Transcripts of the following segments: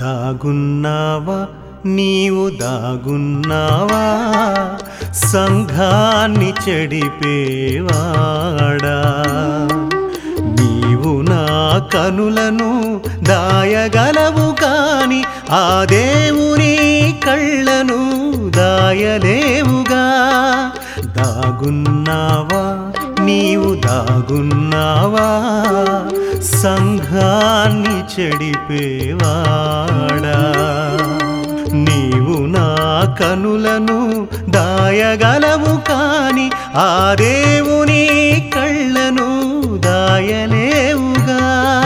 దాగున్నావా నీవు దాగున్నావా సంఘాన్ని చెడిపేవాడా నీవు నా కనులను దాయగలవు కాని ఆ దేవుని కళ్ళను దాయలేవుగా దాగున్నావా నీవు దాగున్నావా సంఘాన్ని చెడిపేవాడా నీవు నా కనులను దాయగలవు కాని ఆ దేవుని కళ్ళను దాయలేవుగా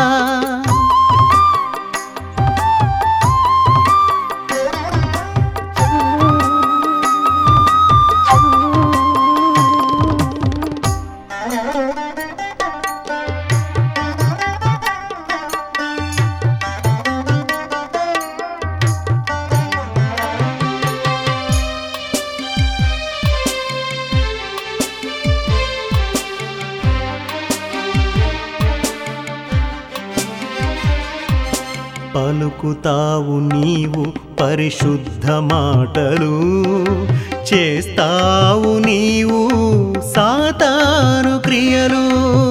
పలుకుతావు నీవు పరిశుద్ధ మాటలు చేస్తావు నీవు సాతాను క్రియలు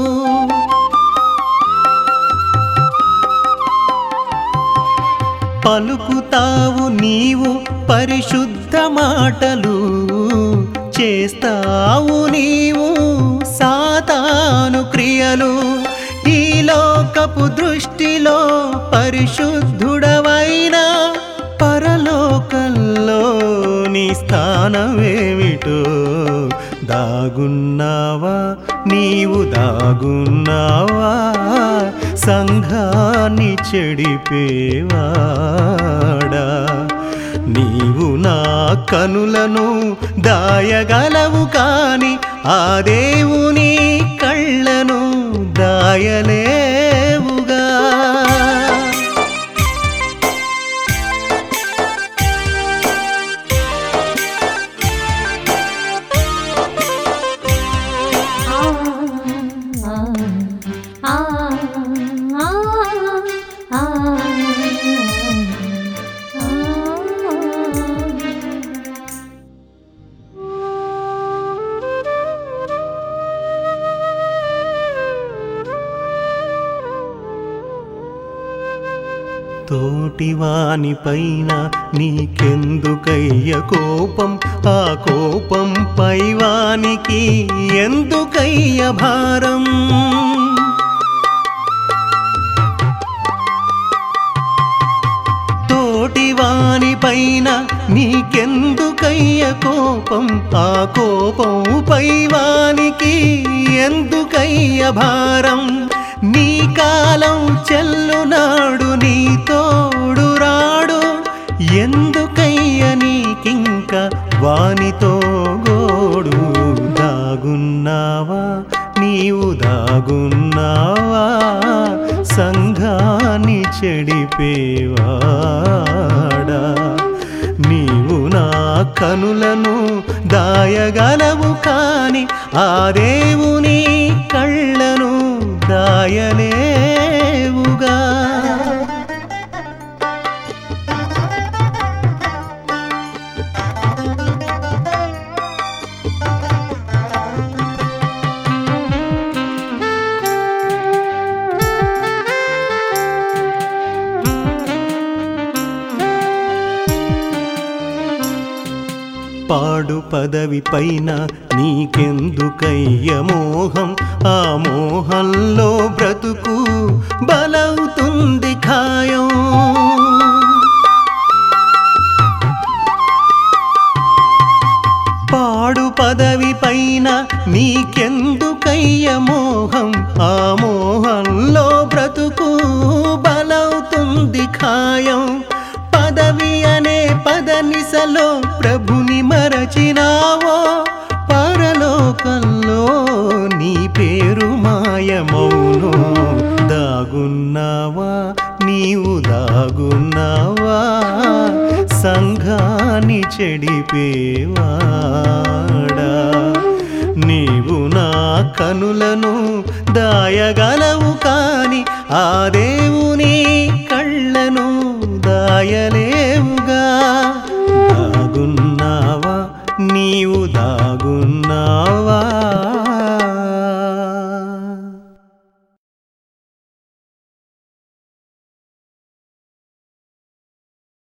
పలుకుతావు నీవు పరిశుద్ధ మాటలు చేస్తావు నీవు సాతాను క్రియలు ఈ లోకపు దృష్టిలో పరిశుద్ధుడవైనా పరలోకంలో నీ స్థానమేమిటో దాగున్నావా నీవు దాగున్నావా సంఘాన్ని చెడిపేవాడా నీవు నా కనులను దాయగలవు కాని ఆ దేవుని కళ్ళను దాయలేవుగా తోటివాని పైన నీకెందుకయ్య కోపం ఆ కోపం పైవానికి ఎందుకయ్య భారం తోటివాని పైన నీకెందుకయ్య కోపం ఆ కోపం పైవానికి ఎందుకయ్య భారం నీ కాలం చెల్లునాడు నీ తోడు రాడు ఎందుకయ్య నీకింక వానితో గోడు దాగున్నావా నీవు దాగున్నావా సంఘాన్ని చెడిపేవాడా నీవు నా కనులను దాయగలవు కాని ఆ దేవుని కళ్ళను దాయలేవుగా పాడు పదవి పైన నీకెందుకయ్య మోహం ఆ మోహంలో బ్రతుకు బలవుతుంది ఖాయం పాడు పదవి పైన నీకెందుకయ్య మోహం ఆ మోహంలో బ్రతుకు బలవుతుంది ఖాయం పదవి అనే పదనిసలో ప్రభుని మరచినావో పరలోకంలో నీ పేరు మాయమౌను దాగున్నావా నీవు దాగున్నావా సంఘాన్ని చెడిపేవాడా నీవు నా కనులను దాయగలవు కాని ఆ దేవుని కళ్ళను దాయ దయలే